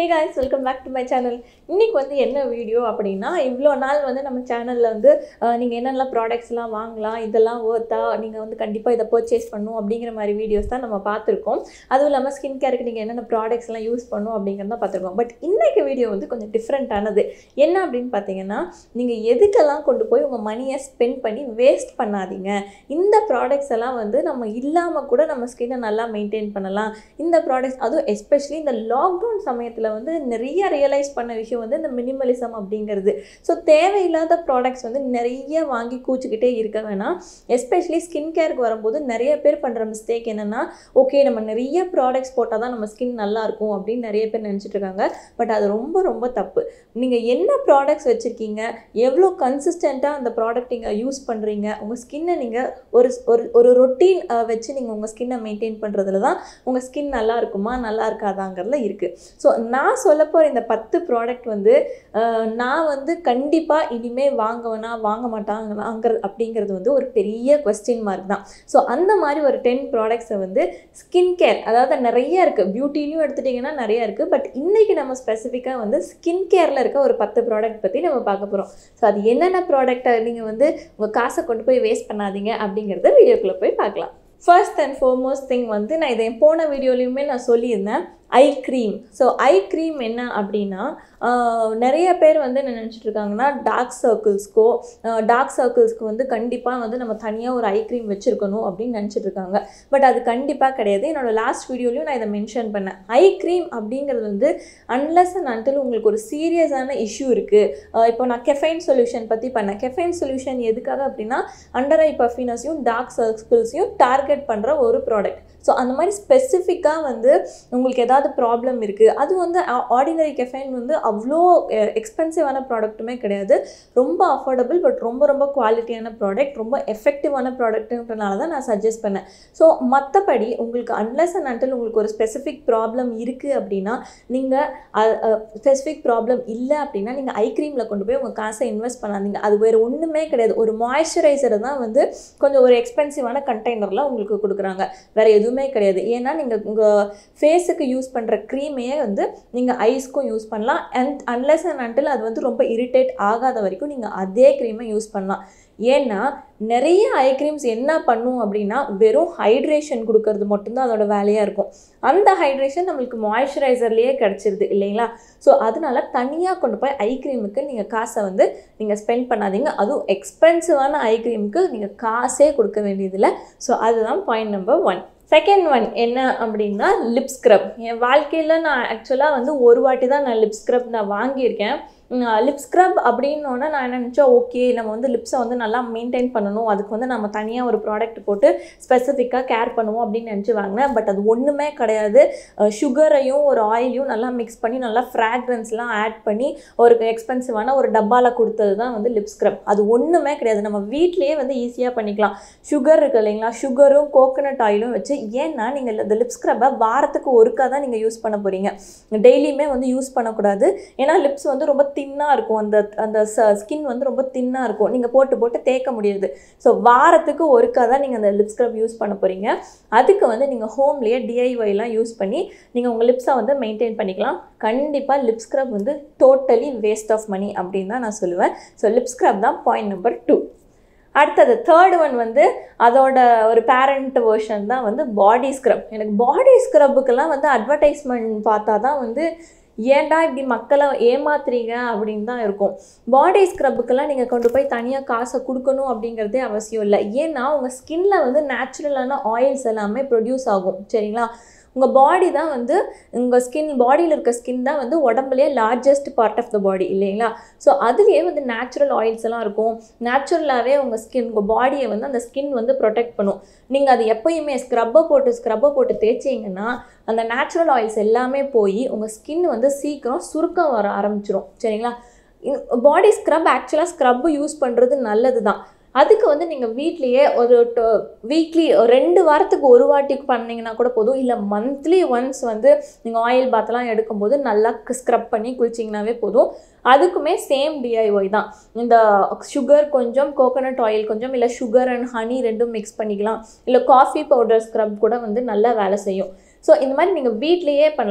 hey guys welcome back to my channel இன்றைக்கி வந்து என்ன வீடியோ அப்படின்னா இவ்வளோ நாள் வந்து நம்ம சேனலில் வந்து நீங்கள் என்னென்ன ப்ராடக்ட்ஸ்லாம் வாங்கலாம் இதெல்லாம் ஓர்த்தா நீங்கள் வந்து கண்டிப்பாக இதை பர்ச்சேஸ் பண்ணணும் அப்படிங்கிற மாதிரி வீடியோஸ் தான் நம்ம பார்த்துருக்கோம் அதுவும் இல்லாமல் ஸ்கின் கேருக்கு நீங்கள் என்னென்ன ப்ராடக்ட்ஸ்லாம் யூஸ் பண்ணணும் அப்படிங்கிறத பார்த்துருக்கோம் பட் இன்றைக்கி வீடியோ வந்து கொஞ்சம் டிஃப்ரெண்ட்டானது என்ன அப்படின்னு பார்த்தீங்கன்னா நீங்கள் எதுக்கெல்லாம் கொண்டு போய் உங்கள் மணியை ஸ்பெண்ட் பண்ணி வேஸ்ட் பண்ணாதீங்க இந்த ப்ராடக்ட்ஸ் எல்லாம் வந்து நம்ம இல்லாமல் கூட நம்ம ஸ்கின்னை நல்லா மெயின்டைன் பண்ணலாம் இந்த ப்ராடக்ட்ஸ் அதுவும் எஸ்பெஷலி இந்த லாக்டவுன் சமயத்தில் வந்து நிறைய ரியலைஸ் பண்ண விஷயம் வந்து இந்த மினிமலிசம் அப்படிங்கிறது ஸோ தேவையில்லாத ப்ராடக்ட்ஸ் வந்து நிறைய வாங்கி கூச்சிக்கிட்டே இருக்க வேணாம் எஸ்பெஷலி ஸ்கின் கேருக்கு வரும்போது நிறைய பேர் பண்ணுற மிஸ்டேக் என்னென்னா ஓகே நம்ம நிறைய ப்ராடக்ட்ஸ் போட்டால் தான் நம்ம ஸ்கின் நல்லா இருக்கும் அப்படின்னு நிறைய பேர் நினச்சிட்டு இருக்காங்க பட் அது ரொம்ப ரொம்ப தப்பு நீங்கள் என்ன ப்ராடக்ட்ஸ் வச்சுருக்கீங்க எவ்வளோ கன்சிஸ்டண்ட்டாக அந்த ப்ராடக்ட் நீங்கள் யூஸ் பண்ணுறீங்க உங்கள் ஸ்கின்னை நீங்கள் ஒரு ஒரு ஒரு ரொட்டீன் வச்சு நீங்கள் உங்கள் ஸ்கின்னை மெயின்டைன் பண்ணுறதுல தான் உங்கள் ஸ்கின் நல்லா இருக்குமா நல்லா இருக்காதாங்கிறதுல இருக்குது ஸோ நான் சொல்ல போகிற இந்த பத்து ப்ராடக்ட் வந்து அஹ், நான் வந்து கண்டிப்பாக இனிமேல் வாங்குவேனா வாங்க மாட்டாங்களாங்கிறது அப்படிங்கிறது வந்து ஒரு பெரிய கொஸ்டின் மார்க் தான் ஸோ அந்த மாதிரி ஒரு டென் ப்ராடக்ட்ஸை வந்து ஸ்கின் கேர் அதாவது நிறைய இருக்குது பியூட்டிலையும் எடுத்துட்டிங்கன்னா நிறைய இருக்குது பட் இன்றைக்கி நம்ம ஸ்பெசிஃபிக்காக வந்து ஸ்கின் கேரில் இருக்க ஒரு பத்து ப்ராடக்ட் பற்றி நம்ம பார்க்க போகிறோம் ஸோ அது என்னென்ன ப்ராடக்ட்டை நீங்கள் வந்து உங்கள் காசை கொண்டு போய் வேஸ்ட் பண்ணாதீங்க அப்படிங்கிறத வீடியோக்குள்ளே போய் பார்க்கலாம் ஃபர்ஸ்ட் அண்ட் ஃபோர்மோஸ்ட் திங் வந்து நான் இதை போன வீடியோலையுமே நான் சொல்லியிருந்தேன் eye cream so eye cream என்ன அப்படின்னா ஆஹ், நிறைய பேர் வந்து என்ன நினச்சிட்டு இருக்காங்கன்னா டார்க் சர்க்கிள்ஸ்க்கோ டார்க் சர்க்கிள்ஸ்க்கு வந்து கண்டிப்பாக வந்து நம்ம தனியாக ஒரு ஐ க்ரீம் வச்சுருக்கணும் அப்படின்னு நினச்சிட்டு இருக்காங்க பட் அது கண்டிப்பாக கிடையாது என்னோட லாஸ்ட் வீடியோலையும் நான் இதை மென்ஷன் பண்ணேன் ஐ க்ரீம் அப்படிங்கிறது வந்து அன்லெஸ் அண்ட் அன்டில் உங்களுக்கு ஒரு சீரியஸான இஷ்யூ இருக்குது இப்போ நான் கெஃபைன் சொல்யூஷன் பற்றி பண்ணேன் கெஃபைன் சொல்யூஷன் எதுக்காக அப்படின்னா அண்டர் ஐ பஃபினஸையும் டார்க் சர்க்கிள்ஸையும் டார்கெட் பண்ணுற ஒரு ப்ராடக்ட் ஸோ அந்த மாதிரி ஸ்பெசிஃபிக்காக வந்து உங்களுக்கு ஏதாவது ப்ராப்ளம் இருக்குது அது வந்து ஆர்டினரி கெஃபைன் வந்து அவ்வளோ எக்ஸ்பென்சிவான ப்ராடக்ட்டுமே கிடையாது ரொம்ப அஃபோர்டபுள் பட் ரொம்ப ரொம்ப குவாலிட்டியான ப்ராடக்ட் ரொம்ப எஃபெக்டிவான ப்ராடக்ட்டுன்றனால தான் நான் சஜஸ்ட் பண்ணேன் ஸோ மற்றபடி உங்களுக்கு அன்லெஸ் அண்ட் அன்டில் உங்களுக்கு ஒரு ஸ்பெசிஃபிக் ப்ராப்ளம் இருக்குது அப்படின்னா நீங்கள் ஸ்பெசிஃபிக் ப்ராப்ளம் இல்லை அப்படின்னா நீங்கள் ஐ க்ரீமில் கொண்டு போய் உங்கள் காசை இன்வெஸ்ட் பண்ணாதீங்க அது வேறு ஒன்றுமே கிடையாது ஒரு மாய்ஸ்சரைசர் தான் வந்து கொஞ்சம் ஒரு எக்ஸ்பென்சிவான கண்டெய்னரில் உங்களுக்கு கொடுக்குறாங்க வேறு எதுவுமே கிடையாது ஏன்னா நீங்கள் உங்கள் ஃபேஸுக்கு யூஸ் பண்ணுற க்ரீமையே வந்து நீங்கள் ஐஸ்க்கும் யூஸ் பண்ணலாம் அண்ட் அன்லெஸ் அண்ட் அன்டில் அது வந்து ரொம்ப இரிட்டேட் ஆகாத வரைக்கும் நீங்கள் அதே க்ரீமை யூஸ் பண்ணலாம் ஏன்னா நிறைய ஐ க்ரீம்ஸ் என்ன பண்ணும் அப்படின்னா வெறும் ஹைட்ரேஷன் கொடுக்கறது மட்டும்தான் அதோட வேலையாக இருக்கும் அந்த ஹைட்ரேஷன் நம்மளுக்கு மாய்ஸ்சரைசர்லேயே கிடச்சிருது இல்லைங்களா ஸோ அதனால தனியாக கொண்டு போய் ஐ க்ரீமுக்கு நீங்கள் காசை வந்து நீங்கள் ஸ்பெண்ட் பண்ணாதீங்க அதுவும் எக்ஸ்பென்சிவான ஐ க்ரீமுக்கு நீங்கள் காசே கொடுக்க வேண்டியதில்லை ஸோ அதுதான் point number one second one என்ன அப்படின்னா லிப் ஸ்க்ரப் என் வாழ்க்கையில் நான் ஆக்சுவலாக வந்து ஒரு வாட்டி தான் நான் லிப் ஸ்க்ரப் நான் வாங்கியிருக்கேன் லிப் ஸ்க்ரப் அப்படின்னோடனே நான் என்ன நினச்சேன் ஓகே நம்ம வந்து லிப்ஸை வந்து நல்லா மெயின்டைன் பண்ணணும் அதுக்கு வந்து நம்ம தனியாக ஒரு ப்ராடக்ட் போட்டு ஸ்பெசிஃபிக்காக கேர் பண்ணுவோம் அப்படின்னு நினச்சி வாங்கினேன் பட் அது ஒன்றுமே கிடையாது சுகரையும் ஒரு ஆயிலையும் நல்லா மிக்ஸ் பண்ணி நல்லா ஃப்ராக்ரன்ஸ்லாம் ஆட் பண்ணி ஒரு எக்ஸ்பென்சிவான ஒரு டப்பாவில் கொடுத்தது தான் வந்து லிப் ஸ்க்ரப் அது ஒன்றுமே கிடையாது நம்ம வீட்லேயே வந்து ஈஸியாக பண்ணிக்கலாம் சுகர் இருக்கு இல்லைங்களா சுகரும் கோகனட் ஆயிலும் வச்சு ஏன்னா நீங்கள் இந்த லிப் ஸ்க்ரப்பை வாரத்துக்கு ஒருக்கா தான் நீங்கள் யூஸ் பண்ண போகிறீங்க டெய்லியுமே வந்து யூஸ் பண்ணக்கூடாது ஏன்னா லிப்ஸ் வந்து ரொம்ப தின்னாக இருக்கும் அந்த அந்த ஸ்கின் வந்து ரொம்ப தின்னாக இருக்கும் நீங்கள் போட்டு போட்டு தேய்க்க முடியாது ஸோ வாரத்துக்கு ஒருக்கா தான் நீங்கள் அந்த லிப் ஸ்க்ரப் யூஸ் பண்ண போகிறீங்க அதுக்கு வந்து நீங்கள் ஹோம்லேயே டிஐஒய்லாம் யூஸ் பண்ணி நீங்கள் உங்கள் லிப்ஸை வந்து மெயின்டைன் பண்ணிக்கலாம் கண்டிப்பாக லிப் ஸ்க்ரப் வந்து டோட்டலி வேஸ்ட் ஆஃப் மணி அப்படின்னு தான் நான் சொல்லுவேன் ஸோ லிப் ஸ்க்ரப் தான் பாயிண்ட் நம்பர் டூ அடுத்தது தேர்ட் ஒன் வந்து அதோட ஒரு பேரண்ட் வேர்ஷன் தான் வந்து பாடி ஸ்க்ரப் எனக்கு பாடி ஸ்க்ரப்புக்கெல்லாம் வந்து அட்வர்டைஸ்மெண்ட் பார்த்தா தான் வந்து ஏன்டா இப்படி மக்களை ஏமாத்துறீங்க அப்படின்னு தான் இருக்கும் பாடி ஸ்க்ரப்புக்கெல்லாம் நீங்கள் கொண்டு போய் தனியாக காசை கொடுக்கணும் அப்படிங்கிறதே அவசியம் இல்லை ஏன்னா உங்கள் ஸ்கின்ல வந்து நேச்சுரலான ஆயில்ஸ் எல்லாமே ப்ரொடியூஸ் ஆகும் சரிங்களா உங்கள் பாடி தான் வந்து உங்கள் ஸ்கின் பாடியில் இருக்க ஸ்கின் தான் வந்து உடம்புலேயே largest part of the body இல்லைங்களா ஸோ அதுலேயே வந்து நேச்சுரல் ஆயில்ஸ் எல்லாம் இருக்கும் நேச்சுரலாகவே உங்கள் ஸ்கின் உங்கள் பாடியை வந்து அந்த ஸ்கின் வந்து ப்ரொடெக்ட் பண்ணும் நீங்கள் அது எப்பயுமே ஸ்க்ரப்பை போட்டு ஸ்க்ரப்பை போட்டு தேய்ச்சிங்கன்னா அந்த நேச்சுரல் ஆயில்ஸ் எல்லாமே போய் உங்கள் ஸ்கின் வந்து சீக்கிரம் சுருக்கம் வர ஆரம்பிச்சிரும் சரிங்களா பாடி ஸ்க்ரப் ஆக்சுவலாக ஸ்க்ரப்பு யூஸ் பண்ணுறது நல்லது தான் அதுக்கு வந்து நீங்கள் வீட்லேயே ஒரு வீக்லி ரெண்டு வாரத்துக்கு ஒரு வாட்டி பண்ணீங்கன்னா கூட போதும் இல்லை மந்த்லி ஒன்ஸ் வந்து நீங்கள் ஆயில் பாத்தெல்லாம் எடுக்கும்போது நல்லா ஸ்க்ரப் பண்ணி குளிச்சிங்கனாவே போதும் அதுக்குமே சேம் டிஐஒய் தான் இந்த சுகர் கொஞ்சம் கோகனட் ஆயில் கொஞ்சம் இல்லை சுகர் அண்ட் ஹனி ரெண்டும் மிக்ஸ் பண்ணிக்கலாம் இல்லை காஃபி பவுடர் ஸ்க்ரப் கூட வந்து நல்லா வேலை செய்யும் ஸோ இந்த மாதிரி நீங்கள் வீட்லேயே பண்ணலாம்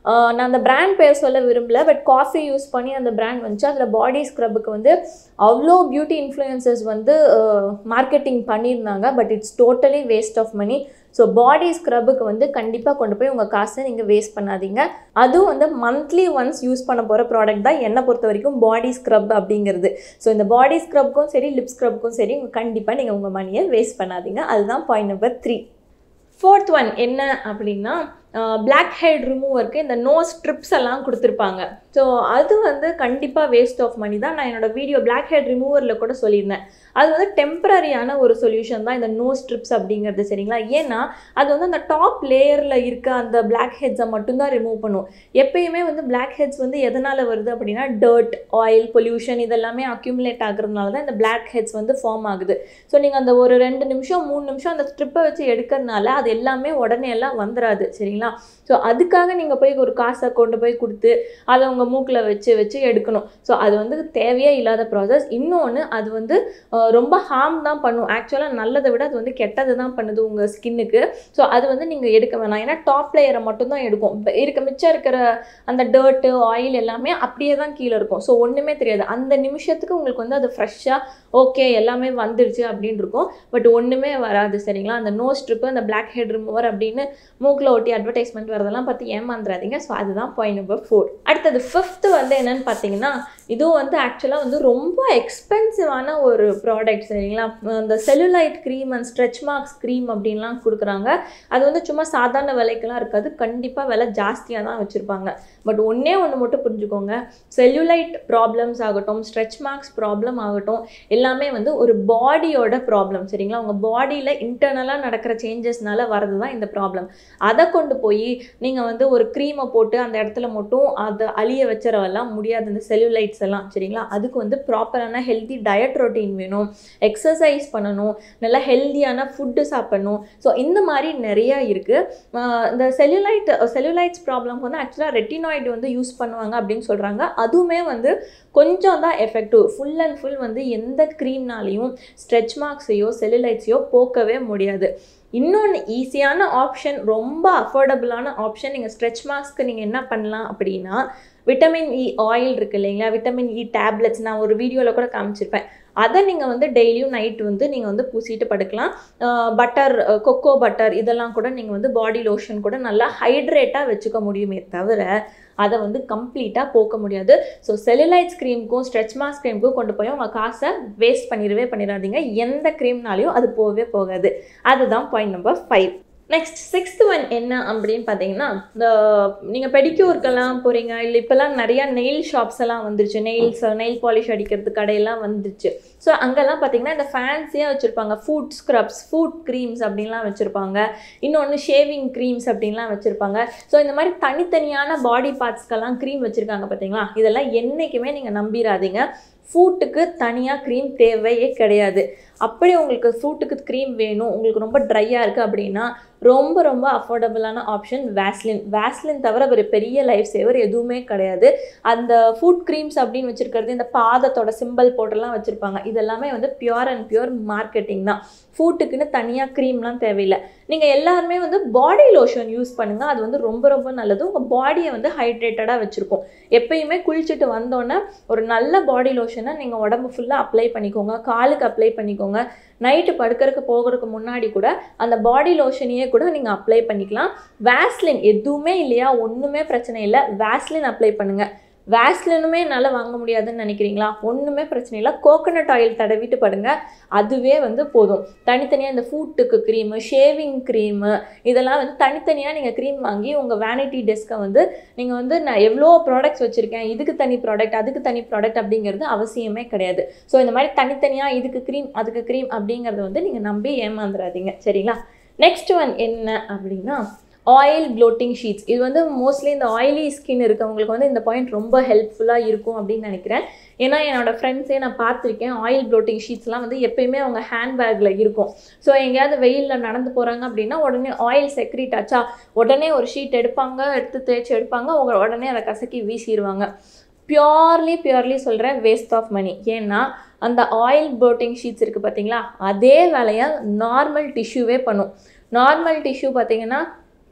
ஆஹ் நான் அந்த பிராண்ட் பேர் சொல்ல விரும்பல பட் காஃபி யூஸ் பண்ணி அந்த பிராண்ட் வந்துச்சு அதில் பாடி ஸ்க்ரப்புக்கு வந்து அவ்வளோ பியூட்டி இன்ஃப்ளூயன்சஸ் வந்து மார்க்கெட்டிங் பண்ணியிருந்தாங்க but it's totally waste of money so body ஸ்க்ரப்புக்கு வந்து கண்டிப்பாக கொண்டு போய் உங்கள் காசை நீங்கள் வேஸ்ட் பண்ணாதீங்க அதுவும் வந்து மந்த்லி ஒன்ஸ் யூஸ் பண்ண போகிற ப்ராடக்ட் தான் என்னை பொறுத்த வரைக்கும் பாடி ஸ்க்ரப் அப்படிங்கிறது ஸோ இந்த பாடி ஸ்க்ரப்க்கும் சரி லிப் ஸ்க்ரப்க்கும் சரி கண்டிப்பாக நீங்கள் உங்கள் மணியை வேஸ்ட் பண்ணாதீங்க அதுதான் point number three fourth one என்ன அப்படின்னா பிளாக் ஹெட் ரிமூவருக்கு இந்த நோ ஸ்ட்ரிப்ஸ் எல்லாம் கொடுத்துருப்பாங்க ஸோ அது வந்து கண்டிப்பாக வேஸ்ட் ஆஃப் மணி தான் நான் என்னோட வீடியோ பிளாக் ஹெட் ரிமூவரில் கூட சொல்லியிருந்தேன் அது வந்து டெம்பரரியான ஒரு சொல்யூஷன் தான் இந்த நோ ஸ்ட்ரிப்ஸ் அப்படிங்கிறது சரிங்களா ஏன்னா அது வந்து அந்த டாப் லேயரில் இருக்க அந்த பிளாக் ஹெட்ஸை மட்டும்தான் ரிமூவ் பண்ணும் எப்பயுமே வந்து பிளாக் ஹெட்ஸ் வந்து எதனால் வருது அப்படின்னா டர்ட் ஆயில் பொல்யூஷன் இதெல்லாமே அக்யூமுலேட் ஆகுறதுனால தான் இந்த பிளாக் ஹெட்ஸ் வந்து ஃபார்ம் ஆகுது ஸோ நீங்கள் அந்த ஒரு ரெண்டு நிமிஷம் மூணு நிமிஷம் அந்த ஸ்ட்ரிப்பை வச்சு எடுக்கிறதுனால அது எல்லாமே உடனே எல்லாம் வந்துடாது சரிங்களா ஸோ அதுக்காக நீங்கள் போய் ஒரு காசை கொண்டு போய் கொடுத்து அதை உங்கள் மூக்கில் வச்சு வச்சு எடுக்கணும் ஸோ அது வந்து தேவையே இல்லாத ப்ராசஸ் இன்னொன்று அது வந்து அஹ், ரொம்ப ஹார்ம் தான் பண்ணும் ஆக்சுவலாக நல்லதை விட அது வந்து கெட்டது தான் பண்ணுது உங்கள் ஸ்கின்னுக்கு ஸோ அது வந்து நீங்கள் எடுக்க வேணாம் ஏன்னா டாப் லேயரை மட்டும் தான் எடுக்கும் இப்ப இருக்க மிச்சம் இருக்கிற அந்த டர்ட்டு ஆயில் எல்லாமே அப்படியே தான் கீழே இருக்கும் ஸோ ஒன்றுமே தெரியாது அந்த நிமிஷத்துக்கு உங்களுக்கு வந்து அது ஃப்ரெஷ்ஷாக ஓகே எல்லாமே வந்துருச்சு அப்படின்னு இருக்கும் பட் ஒன்றுமே வராது சரிங்களா அந்த நோ ஸ்ட்ரிப்பு அந்த பிளாக் ஹெட் ரிமூவர் அப்படின்னு மூக்கில் ஒட்டி அட்வர்டைஸ்மெண்ட் வரதெல்லாம் பார்த்து ஏமாந்துடாதீங்க ஸோ அதுதான் பாயிண்ட் நம்பர் ஃபோர் அடுத்தது ஃபிஃப்த்து வந்து என்னன்னு பார்த்தீங்கன்னா இதுவும் வந்து ஆக்சுவலாக வந்து ரொம்ப எக்ஸ்பென்சிவான ஒரு ப்ராடக்ட் சரிங்களா அந்த cellulite cream and stretch marks cream அப்படின்லாம் கொடுக்குறாங்க அது வந்து சும்மா சாதாரண விலைக்கெல்லாம் இருக்காது கண்டிப்பாக விலை ஜாஸ்தியாக தான் வச்சுருப்பாங்க பட் ஒன்றே ஒன்று மட்டும் புரிஞ்சுக்கோங்க செல்லுலைட் ப்ராப்ளம்ஸ் ஆகட்டும் ஸ்ட்ரெச் மார்க்ஸ் ப்ராப்ளம் ஆகட்டும் எல்லாமே வந்து ஒரு பாடியோட ப்ராப்ளம் சரிங்களா உங்கள் பாடியில் இன்டர்னலாக நடக்கிற சேஞ்சஸ்னால வரது தான் இந்த ப்ராப்ளம் அதை கொண்டு போய் நீங்கள் வந்து ஒரு க்ரீமை போட்டு அந்த இடத்துல மட்டும் அதை அழிய வச்சிடவெல்லாம் முடியாது இந்த செல்லுலைட்ஸ் எல்லாம் சரிங்களா அதுக்கு வந்து ப்ராப்பரான ஹெல்தி டயட் ரொட்டீன் வேணும் எக்ஸசைஸ் பண்ணணும் நல்லா ஹெல்தியான ஃபுட்டு சாப்பிடணும் ஸோ இந்த மாதிரி நிறைய இருக்குது இந்த செல்லுலைட் செல்லுலைட்ஸ் ப்ராப்ளம் வந்து ஆக்சுவலாக ரெட்டினாய்டு வந்து யூஸ் பண்ணுவாங்க அப்படின்னு சொல்கிறாங்க அதுவுமே வந்து கொஞ்சம் தான் எஃபெக்டிவ் ஃபுல் அண்ட் ஃபுல் வந்து எந்த க்ரீம்னாலையும் ஸ்ட்ரெச் மார்க்ஸையோ செல்லுலைட்ஸையோ போக்கவே முடியாது இன்னொன்று ஈஸியான ஆப்ஷன் ரொம்ப அஃபோர்டபுளான ஆப்ஷன் நீங்கள் ஸ்ட்ரெச் மார்க்ஸ்க்கு நீங்கள் என்ன பண்ணலாம் அப்படின்னா விட்டமின் இ ஆயில் இருக்கு இல்லைங்களா விட்டமின் இ டேப்லெட்ஸ் நான் ஒரு வீடியோவில் கூட காமிச்சிருப்பேன் அதை நீங்கள் வந்து டெய்லியும் நைட் வந்து நீங்கள் வந்து பூசிட்டு படுக்கலாம் பட்டர் கொக்கோ பட்டர் இதெல்லாம் கூட நீங்கள் வந்து பாடி லோஷன் கூட நல்லா ஹைட்ரேட்டாக வச்சுக்க முடியுமே தவிர அதை வந்து கம்ப்ளீட்டாக போக்க முடியாது ஸோ செல்லுலைட்ஸ் க்ரீமுக்கும் ஸ்ட்ரெச் மார்க்ஸ் க்ரீமுக்கும் கொண்டு போய் உங்கள் காசை வேஸ்ட் பண்ணிடவே பண்ணிடாதீங்க எந்த க்ரீம்னாலையும் அது போகவே போகாது அதுதான் point number five next sixth one என்ன அப்படின்னு பார்த்தீங்கன்னா இந்த நீங்கள் பெடிக்யூருக்கெல்லாம் போகிறீங்க இல்லை இப்போல்லாம் நிறையா நெயில் ஷாப்ஸ் எல்லாம் வந்துருச்சு நெயில்ஸ் நெயில் பாலிஷ் அடிக்கிறது கடையெல்லாம் வந்துருச்சு ஸோ அங்கெல்லாம் பார்த்தீங்கன்னா இந்த ஃபேன்சியாக வச்சுருப்பாங்க ஃபுட் ஸ்க்ரப்ஸ் ஃபுட் க்ரீம்ஸ் அப்படின்லாம் வச்சுருப்பாங்க இன்னொன்று ஷேவிங் க்ரீம்ஸ் அப்படின்லாம் வச்சுருப்பாங்க ஸோ இந்த மாதிரி தனித்தனியான பாடி பார்ட்ஸ்க்கெல்லாம் க்ரீம் வச்சுருக்காங்க பார்த்தீங்களா இதெல்லாம் என்றைக்குமே நீங்கள் நம்பிடாதீங்க ஃபூட்டுக்கு தனியாக க்ரீம் தேவையே கிடையாது அப்படி உங்களுக்கு ஃபூட்டுக்கு க்ரீம் வேணும் உங்களுக்கு ரொம்ப ட்ரையாக இருக்குது அப்படின்னா ரொம்ப ரொம்ப அஃபோர்டபுளான ஆப்ஷன் வேஸ்லின் வேஸ்லின் தவிர ஒரு பெரிய லைஃப் சேவர் எதுவுமே கிடையாது அந்த ஃபுட் க்ரீம்ஸ் அப்படின்னு வச்சுருக்கிறது இந்த பாதத்தோட சிம்பிள் போட்டெல்லாம் வச்சுருப்பாங்க இதெல்லாமே வந்து பியூர் அண்ட் பியூர் மார்க்கெட்டிங் தான் ஃபுட்டுக்குன்னு தனியாக க்ரீம்லாம் தேவையில்லை நீங்கள் எல்லாருமே வந்து பாடி லோஷன் யூஸ் பண்ணுங்கள் அது வந்து ரொம்ப ரொம்ப நல்லது உங்கள் பாடியை வந்து ஹைட்ரேட்டடாக வச்சுருக்கும் எப்பயுமே குளிச்சுட்டு வந்தோன்னே ஒரு நல்ல பாடி லோஷனை நீங்கள் உடம்பு ஃபுல்லாக அப்ளை பண்ணிக்கோங்க காலுக்கு அப்ளை பண்ணிக்கோங்க நைட்டு படுக்கறதுக்கு போகிறதுக்கு முன்னாடி கூட அந்த பாடி லோஷனையே கூட நீங்கள் அப்ளை பண்ணிக்கலாம் வேஸ்லின் எதுவுமே இல்லையா ஒன்றுமே பிரச்சனை இல்லை வேஸ்லின் அப்ளை பண்ணுங்கள் வேஸ்லினுமே என்னால் வாங்க முடியாதுன்னு நினைக்கிறீங்களா ஒன்றுமே பிரச்சனை இல்லை கோகோனட் ஆயில் தடவிட்டு படுங்க அதுவே வந்து போதும் தனித்தனியாக இந்த ஃபுட்டுக்கு க்ரீமு ஷேவிங் க்ரீமு இதெல்லாம் வந்து தனித்தனியாக நீங்கள் க்ரீம் வாங்கி உங்கள் வேனிட்டி டெஸ்க்கை வந்து நீங்கள் வந்து நான் எவ்வளோ ப்ராடக்ட்ஸ் வச்சுருக்கேன் இதுக்கு தனி ப்ராடக்ட் அதுக்கு தனி ப்ராடக்ட் அப்படிங்கிறது அவசியமே கிடையாது ஸோ இந்த மாதிரி தனித்தனியாக இதுக்கு க்ரீம் அதுக்கு க்ரீம் அப்படிங்கிறத வந்து நீங்கள் நம்பி ஏமாந்துடாதீங்க சரிங்களா நெக்ஸ்ட் ஒன் என்ன அப்படின்னா ஆயில் ப்ளோட்டிங் ஷீட்ஸ் இது வந்து மோஸ்ட்லி இந்த ஆயிலி ஸ்கின் இருக்கவங்களுக்கு வந்து இந்த பாயிண்ட் ரொம்ப ஹெல்ப்ஃபுல்லாக இருக்கும் அப்படின்னு நினைக்கிறேன் ஏன்னா என்னோட ஃப்ரெண்ட்ஸே நான் பார்த்துருக்கேன் ஆயில் ப்ளோட்டிங் ஷீட்ஸ்லாம் வந்து எப்பயுமே அவங்க ஹேண்ட்பேக்கில் இருக்கும் ஸோ எங்கேயாவது வெயிலில் நடந்து போகிறாங்க அப்படின்னா உடனே ஆயில் செக்ரீட் ஆச்சா உடனே ஒரு ஷீட் எடுப்பாங்க எடுத்து தேய்ச்சி எடுப்பாங்க அவங்க உடனே அதை கசக்கி வீசிடுவாங்க பியோர்லி பியோர்லி சொல்கிறேன் வேஸ்ட் ஆஃப் மணி ஏன்னா அந்த ஆயில் ப்ளோட்டிங் ஷீட்ஸ் இருக்குது பார்த்தீங்களா அதே வேலையை நார்மல் டிஷ்யூவே பண்ணும் நார்மல் டிஷ்யூ பார்த்தீங்கன்னா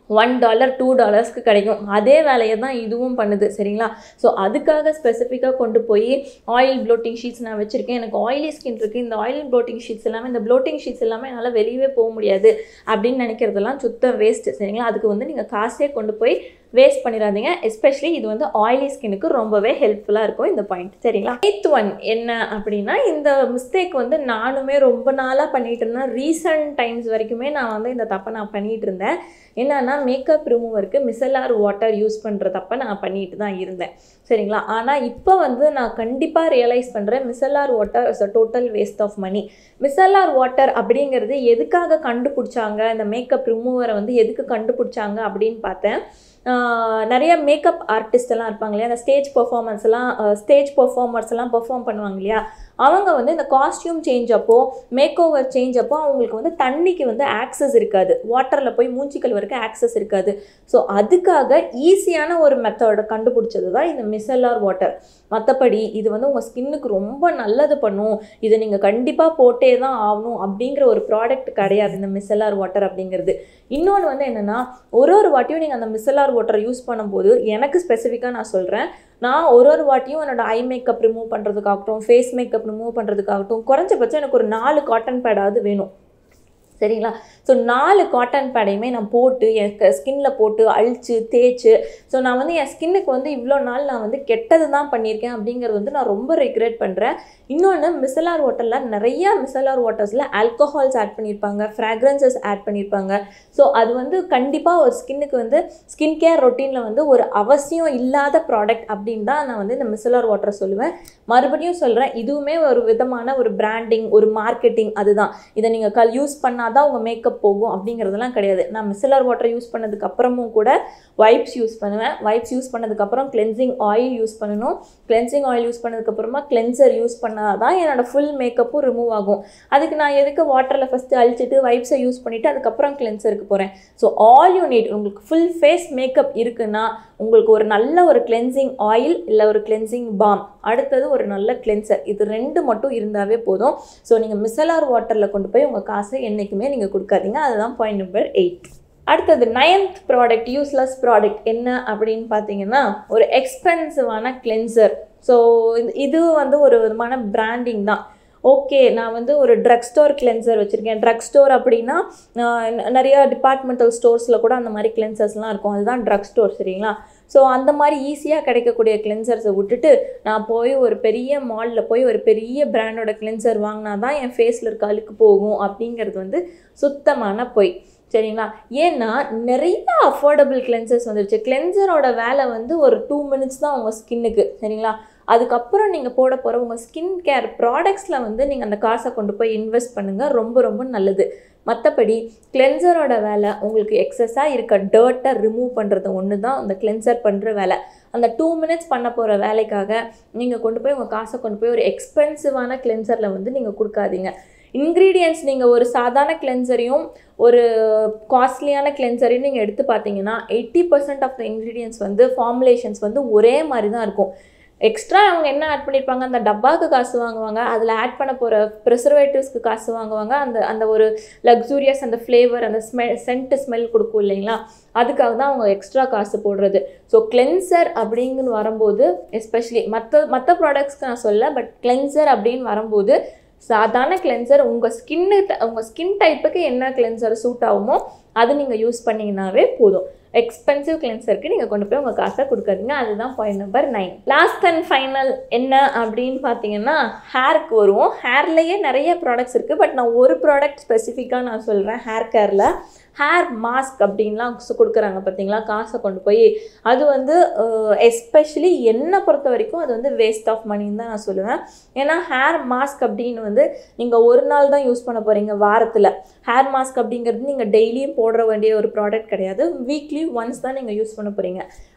ஒன் டாலர் டூ டாலர்ஸ்க்கு கிடைக்கும் அதே வேலையை தான் இதுவும் பண்ணுது சரிங்களா ஸோ அதுக்காக ஸ்பெசிஃபிக்காக கொண்டு போய் ஆயில் ப்ளோட்டிங் ஷீட்ஸ் நான் வச்சுருக்கேன் எனக்கு ஆயிலி ஸ்கின் இருக்குது இந்த ஆயில் ப்ளோட்டிங் ஷீட்ஸ் எல்லாமே இந்த ப்ளோட்டிங் ஷீட்ஸ் எல்லாமே என்னால் வெளியவே போக முடியாது அப்படின்னு நினைக்கிறதெல்லாம் சுத்த வேஸ்ட்டு சரிங்களா அதுக்கு வந்து நீங்கள் காசே கொண்டு போய் வேஸ்ட் பண்ணிடாதீங்க எஸ்பெஷலி இது வந்து ஆயிலி ஸ்கின்னுக்கு ரொம்பவே ஹெல்ப்ஃபுல்லாக இருக்கும் இந்த பாயிண்ட் சரிங்களா எய்த் ஒன் என்ன அப்படின்னா இந்த மிஸ்டேக் வந்து நானுமே ரொம்ப நாளாக பண்ணிட்டு இருந்தேன் ரீசன்ட் டைம்ஸ் வரைக்குமே நான் வந்து இந்த தப்பை நான் பண்ணிட்டு இருந்தேன் என்னன்னா மேக்கப் ரிமூவருக்கு மிசலார் வாட்டர் யூஸ் பண்ணுற தப்பை நான் பண்ணிட்டு தான் இருந்தேன் சரிங்களா ஆனால் இப்போ வந்து நான் கண்டிப்பாக ரியலைஸ் பண்ணுறேன் micellar water is a total waste of money micellar water அப்படிங்கிறது எதுக்காக கண்டுபிடிச்சாங்க இந்த மேக்கப் ரிமூவரை வந்து எதுக்கு கண்டுபிடிச்சாங்க அப்படின்னு பார்த்தேன் ஆஹ் நிறைய மேக்கப் ஆர்டிஸ்ட் எல்லாம் இருப்பாங்க இல்லையா அந்த ஸ்டேஜ் பெர்ஃபார்மன்ஸ் எல்லாம் ஸ்டேஜ் பெர்ஃபார்மர்ஸ் எல்லாம் பெர்ஃபார்ம் பண்ணுவாங்க இல்லையா அவங்க வந்து இந்த காஸ்டியூம் சேஞ்ச் அப்போ மேக் ஓவர் சேஞ்ச் அப்போ அவங்களுக்கு வந்து தண்ணிக்கு வந்து ஆக்சஸ் இருக்காது வாட்டரில் போய் மூஞ்சிக்கல் வரைக்கும் ஆக்சஸ் இருக்காது ஸோ அதுக்காக ஈஸியான ஒரு மெத்தடை கண்டுபிடிச்சது தான் இந்த மிசல்லார் வாட்டர் மற்றபடி இது வந்து உங்கள் ஸ்கின்னுக்கு ரொம்ப நல்லது பண்ணும் இதை நீங்கள் கண்டிப்பாக போட்டே தான் ஆகணும் அப்படிங்கிற ஒரு ப்ராடக்ட் கிடையாது இந்த மிசல்லார் வாட்டர் அப்படிங்கிறது இன்னொன்று வந்து என்னென்னா ஒரு ஒரு வாட்டியும் நீங்கள் அந்த மிசலார் வாட்டர் யூஸ் பண்ணும்போது எனக்கு ஸ்பெசிஃபிக்காக நான் சொல்கிறேன் நான் ஒரு ஒரு வாட்டியும் என்னோட ஐ மேக்கப் ரிமூவ் பண்ணுறதுக்காகட்டும் ஃபேஸ் மேக்கப் ரிமூவ் பண்ணுறதுக்காகட்டும் குறைஞ்சபட்சம் எனக்கு ஒரு நாலு காட்டன் பேடாவது வேணும் சரிங்களா ஸோ நாலு காட்டன் பேடையுமே நான் போட்டு என் ஸ்கின்ல போட்டு அழிச்சு தேய்ச்சு ஸோ நான் வந்து என் ஸ்கின்னுக்கு வந்து இவ்வளோ நாள் நான் வந்து கெட்டது தான் பண்ணியிருக்கேன் அப்படிங்கிறது வந்து நான் ரொம்ப ரெக்ரெட் பண்ணுறேன் இன்னொன்று மிசலார் வாட்டரில் நிறைய மிசலார் வாட்டர்ஸில் ஆல்கஹால்ஸ் ஆட் பண்ணியிருப்பாங்க ஃப்ராக்ரன்சஸ் ஆட் பண்ணியிருப்பாங்க ஸோ அது வந்து கண்டிப்பாக ஒரு ஸ்கின்னுக்கு வந்து ஸ்கின் கேர் ரொட்டீனில் வந்து ஒரு அவசியம் இல்லாத ப்ராடக்ட் அப்படின்னு தான் நான் வந்து இந்த மிசலார் வாட்டரை சொல்லுவேன் மறுபடியும் சொல்கிறேன் இதுவுமே ஒரு விதமான ஒரு பிராண்டிங் ஒரு மார்க்கெட்டிங் அதுதான் இதை நீங்கள் கல் யூஸ் பண்ணாதான் உங்கள் மேக்கப் போகும் அப்படிங்கிறதெல்லாம் கிடையாது நான் மிசலார் வாட்டர் யூஸ் பண்ணதுக்கு அப்புறமும் கூட வைப்ஸ் யூஸ் பண்ணுவேன் வைப்ஸ் யூஸ் பண்ணதுக்கப்புறம் கிளென்சிங் ஆயில் யூஸ் பண்ணணும் கிளென்சிங் ஆயில் யூஸ் பண்ணதுக்கப்புறமா கிளென்சர் யூஸ் பண்ணால் தான் என்னோடய ஃபுல் மேக்கப்பும் ரிமூவ் ஆகும் அதுக்கு நான் எதுக்கு வாட்டரில் ஃபஸ்ட்டு அழிச்சிட்டு வைப்ஸை யூஸ் பண்ணிவிட்டு அதுக்கப்புறம் கிளென்சருக்கு போகிறேன் ஸோ ஆல் யூ நீட் உங்களுக்கு ஃபுல் ஃபேஸ் மேக்கப் இருக்குன்னா உங்களுக்கு ஒரு நல்ல ஒரு கிளென்சிங் ஆயில் இல்லை ஒரு கிளென்சிங் பாம் அடுத்தது ஒரு நல்ல கிளென்சர் இது ரெண்டு மட்டும் இருந்தாவே போதும் ஸோ நீங்கள் மிசலார் வாட்டரில் கொண்டு போய் உங்கள் காசை என்றைக்குமே நீங்கள் கொடுக்காதீங்க அதுதான் பாயிண்ட் நம்பர் எயிட் அடுத்தது நைன்த் ப்ராடக்ட் யூஸ்லெஸ் ப்ராடக்ட் என்ன அப்படின்னு பார்த்தீங்கன்னா ஒரு எக்ஸ்பென்சிவான கிளென்சர் ஸோ இது வந்து ஒரு விதமான பிராண்டிங் தான் ஓகே நான் வந்து ஒரு ட்ரக் ஸ்டோர் கிளென்சர் வச்சுருக்கேன் ட்ரக் ஸ்டோர் அப்படின்னா ஆஹ் ந- நிறைய டிபார்ட்மெண்டல் ஸ்டோர்ஸில் கூட அந்த மாதிரி கிளென்சர்ஸ்லாம் இருக்கும் அதுதான் ட்ரக் ஸ்டோர் சரிங்களா ஸோ அந்த மாதிரி ஈஸியாக கிடைக்கக்கூடிய கிளென்சர்ஸை விட்டுட்டு நான் போய் ஒரு பெரிய மாலில் போய் ஒரு பெரிய பிராண்டோட கிளென்சர் வாங்கினா தான் என் ஃபேஸில் இருக்க அழுக்கு போகும் அப்படிங்கிறது வந்து சுத்தமான பொய் சரிங்களா ஏன்னா நிறைய அஃபோர்டபுள் கிளென்சர்ஸ் வந்துருச்சு கிளென்சரோட வேலை வந்து ஒரு டூ மினிட்ஸ் தான் உங்கள் ஸ்கின்னுக்கு சரிங்களா அதுக்கப்புறம் நீங்கள் போட போகிற உங்கள் ஸ்கின் கேர் ப்ராடக்ட்ஸில் வந்து நீங்கள் அந்த காசை கொண்டு போய் இன்வெஸ்ட் பண்ணுங்கள் ரொம்ப ரொம்ப நல்லது மற்றபடி கிளென்சரோட வேலை உங்களுக்கு எக்ஸஸாக இருக்க டர்ட்டை ரிமூவ் பண்ணுறது ஒன்று தான் அந்த கிளென்சர் பண்ணுற வேலை அந்த டூ மினிட்ஸ் பண்ண போகிற வேலைக்காக நீங்கள் கொண்டு போய் உங்கள் காசை கொண்டு போய் ஒரு எக்ஸ்பென்சிவான கிளென்சரில் வந்து நீங்கள் கொடுக்காதீங்க இன்க்ரீடியன்ட்ஸ் நீங்கள் ஒரு சாதாரண கிளென்சரையும் ஒரு காஸ்ட்லியான கிளென்சரையும் நீங்கள் எடுத்து பார்த்தீங்கன்னா eighty percent of the ingredients வந்து ஃபார்முலேஷன்ஸ் வந்து ஒரே மாதிரி தான் இருக்கும் எக்ஸ்ட்ரா அவங்க என்ன ஆட் பண்ணியிருப்பாங்க அந்த டப்பாவுக்கு காசு வாங்குவாங்க அதில் ஆட் பண்ண போகிற ப்ரிசர்வேட்டிவ்ஸ்க்கு காசு வாங்குவாங்க அந்த அந்த ஒரு லக்ஸூரியஸ் அந்த ஃப்ளேவர் அந்த ஸ்மெல் சென்ட் ஸ்மெல் கொடுக்கும் இல்லைங்களா அதுக்காக தான் அவங்க எக்ஸ்ட்ரா காசு போடுறது ஸோ கிளென்சர் அப்படிங்கன்னு வரும்போது எஸ்பெஷலி மற்ற மற்ற ப்ராடக்ட்ஸ்க்கு நான் சொல்ல பட் கிளென்சர் அப்படின்னு வரும்போது சாதாரண கிளென்சர் உங்கள் ஸ்கின்னு உங்கள் ஸ்கின் டைப்புக்கு என்ன கிளென்சர் சூட் ஆகுமோ அது நீங்கள் யூஸ் பண்ணிங்கனாவே போதும் எக்ஸ்பென்சிவ் கிளென்சருக்கு நீங்கள் கொண்டு போய் உங்கள் காசை கொடுக்காதீங்க அதுதான் point number nine last and final என்ன அப்படின்னு பார்த்தீங்கன்னா ஹேருக்கு வருவோம் ஹேர்லேயே நிறைய ப்ராடக்ட்ஸ் இருக்குது பட் நான் ஒரு ப்ராடக்ட் ஸ்பெசிஃபிக்காக நான் சொல்கிறேன் ஹேர் கேரில் ஹேர் மாஸ்க் அப்படின்லாம் சு- கொடுக்குறாங்க பார்த்தீங்களா காசை கொண்டு போய் அது வந்து எஸ்பெஷலி என்னை பொறுத்த வரைக்கும் அது வந்து வேஸ்ட் ஆஃப் மணின்னு தான் நான் சொல்லுவேன் ஏன்னா ஹேர் மாஸ்க் அப்படின்னு வந்து நீங்கள் ஒரு நாள் தான் யூஸ் பண்ண போகிறீங்க வாரத்தில் ஹேர் மாஸ்க் அப்படிங்கிறது நீங்கள் டெய்லியும் போட வேண்டிய ஒரு ப்ராடக்ட் கிடையாது வீக்லி ஒன்ஸ் தான் நீங்கள் யூஸ் பண்ண போகிறீங்க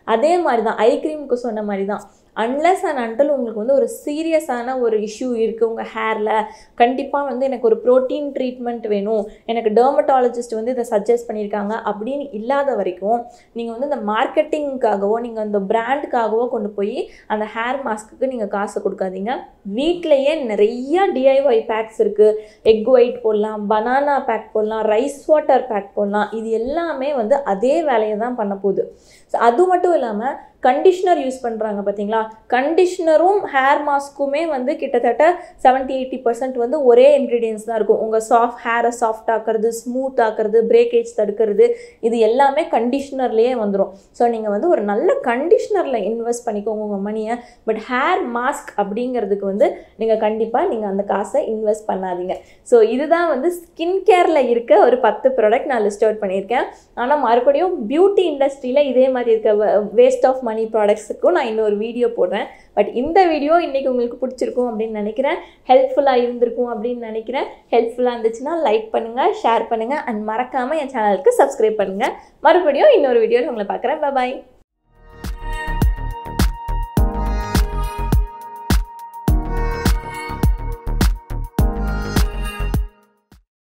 அதே மாதிரி தான் ஐ க்ரீமுக்கு சொன்ன மாதிரி தான் அன்லெஸ் அண்ட் அன்டில் உங்களுக்கு வந்து ஒரு சீரியஸான ஒரு இஷ்யூ இருக்குது உங்கள் ஹேரில் கண்டிப்பாக வந்து எனக்கு ஒரு ப்ரோட்டீன் ட்ரீட்மெண்ட் வேணும் எனக்கு டெர்மட்டாலஜிஸ்ட் வந்து இதை சஜஸ்ட் பண்ணியிருக்காங்க அப்படின்னு இல்லாத வரைக்கும் நீங்கள் வந்து இந்த மார்க்கெட்டிங்காகவோ நீங்கள் அந்த பிராண்டுக்காகவோ கொண்டு போய் அந்த ஹேர் மாஸ்க்குக்கு நீங்கள் காசு கொடுக்காதீங்க வீட்டிலையே நிறைய டிஐஒய் பேக்ஸ் இருக்குது எக் ஒயிட் போடலாம் பனானா பேக் போடலாம் ரைஸ் வாட்டர் பேக் போடலாம் இது எல்லாமே வந்து அதே வேலையை தான் பண்ண போகுது ஸோ அது மட்டும் இல்லாமல் கண்டிஷ்னர் யூஸ் பண்ணுறாங்க பார்த்தீங்களா கண்டிஷ்னரும் ஹேர் மாஸ்க்குமே வந்து கிட்டத்தட்ட செவன்ட்டி எயிட்டி பர்சன்ட் வந்து ஒரே இன்க்ரீடியன்ஸ் தான் இருக்கும் உங்கள் சாஃப்ட் ஹேரை சாஃப்ட் ஆக்குறது ஸ்மூத் ஆக்குறது பிரேக்கேஜ் தடுக்கிறது இது எல்லாமே கண்டிஷ்னர்லேயே வந்துடும் ஸோ நீங்கள் வந்து ஒரு நல்ல கண்டிஷ்னரில் இன்வெஸ்ட் பண்ணிக்கோங்க உங்கள் மணியை பட் ஹேர் மாஸ்க் அப்படிங்கிறதுக்கு வந்து நீங்கள் கண்டிப்பாக நீங்கள் அந்த காசை இன்வெஸ்ட் பண்ணாதீங்க ஸோ இதுதான் வந்து ஸ்கின் கேரில் இருக்க ஒரு பத்து ப்ராடக்ட் நான் லிஸ்ட் அவுட் பண்ணியிருக்கேன் ஆனால் மறுபடியும் பியூட்டி இண்டஸ்ட்ரியில் இதே மாதிரி இருக்க வேஸ்ட் ஆஃப் மணி ப்ராடக்ட்ஸுக்கும் நான் இன்னொரு வீடியோ போடுறேன் பட் இந்த வீடியோ இன்றைக்கி உங்களுக்கு பிடிச்சிருக்கும் அப்படின்னு நினைக்கிறேன் ஹெல்ப்ஃபுல்லாக இருந்திருக்கும் அப்படின்னு நினைக்கிறேன் ஹெல்ப்ஃபுல்லாக இருந்துச்சுன்னா லைக் பண்ணுங்கள் ஷேர் பண்ணுங்கள் அண்ட் மறக்காமல் என் சேனலுக்கு சப்ஸ்கிரைப் பண்ணுங்கள் மறுபடியும் இன்னொரு வீடியோவில் உங்களை பார்க்குறேன் பாய்